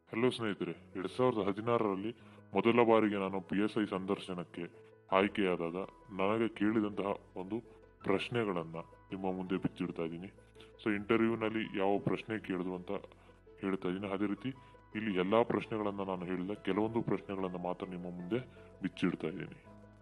hello ಸ್ನೇಹಿತರೆ ಎರಡ್ ಸಾವಿರದ ಹದಿನಾರರಲ್ಲಿ ಮೊದಲ ಬಾರಿಗೆ ನಾನು ಪಿ ಎಸ್ ಐ ಸಂದರ್ಶನಕ್ಕೆ ಆಯ್ಕೆಯಾದಾಗ ನನಗೆ ಕೇಳಿದಂತಹ ಒಂದು ಪ್ರಶ್ನೆಗಳನ್ನು ನಿಮ್ಮ ಮುಂದೆ ಬಿಚ್ಚಿಡ್ತಾ ಇದ್ದೀನಿ ಸೊ ಇಂಟರ್ವ್ಯೂನಲ್ಲಿ ಯಾವ ಪ್ರಶ್ನೆ ಕೇಳಿದ್ರು ಅಂತ ಹೇಳ್ತಾ ಇದ್ದೀನಿ ಅದೇ ರೀತಿ ಇಲ್ಲಿ ಎಲ್ಲಾ ಪ್ರಶ್ನೆಗಳನ್ನು ನಾನು ಹೇಳಿದ ಕೆಲವೊಂದು ಪ್ರಶ್ನೆಗಳನ್ನು ಮಾತ್ರ ನಿಮ್ಮ ಮುಂದೆ ಬಿಚ್ಚಿಡ್ತಾ ಇದ್ದೀನಿ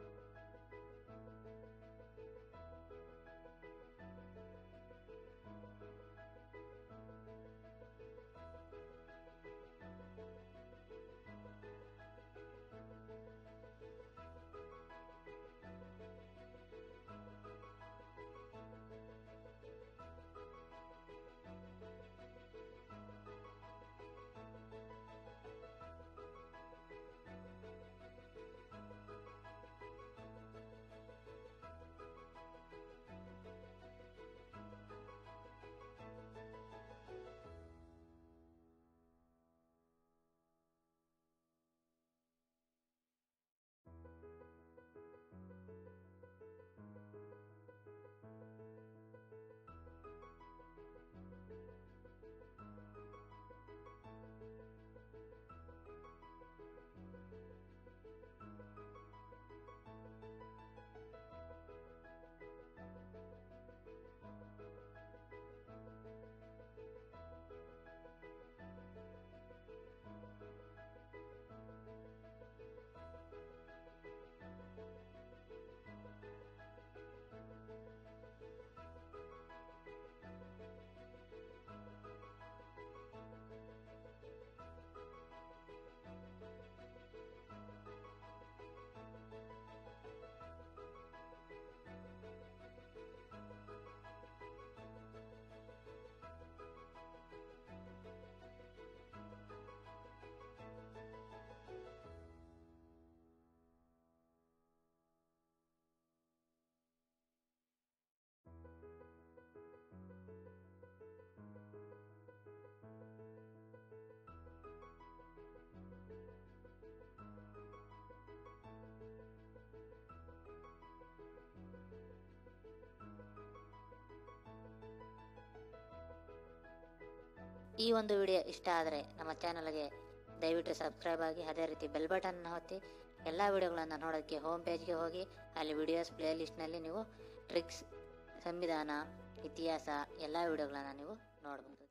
ಈ ಒಂದು ವಿಡಿಯೋ ಇಷ್ಟ ಆದರೆ ನಮ್ಮ ಚಾನಲ್ಗೆ ದಯವಿಟ್ಟು ಸಬ್ಸ್ಕ್ರೈಬ್ ಆಗಿ ಅದೇ ರೀತಿ ಬೆಲ್ ಬಟನ್ ಒತ್ತಿ ಎಲ್ಲ ವಿಡಿಯೋಗಳನ್ನು ನೋಡೋಕ್ಕೆ ಹೋಮ್ ಪೇಜ್ಗೆ ಹೋಗಿ ಅಲ್ಲಿ ವಿಡಿಯೋಸ್ ಪ್ಲೇ ಲಿಸ್ಟ್ನಲ್ಲಿ ನೀವು ಟ್ರಿಕ್ಸ್ ಸಂವಿಧಾನ ಇತಿಹಾಸ ಎಲ್ಲ ವಿಡಿಯೋಗಳನ್ನು ನೀವು ನೋಡ್ಬೋದು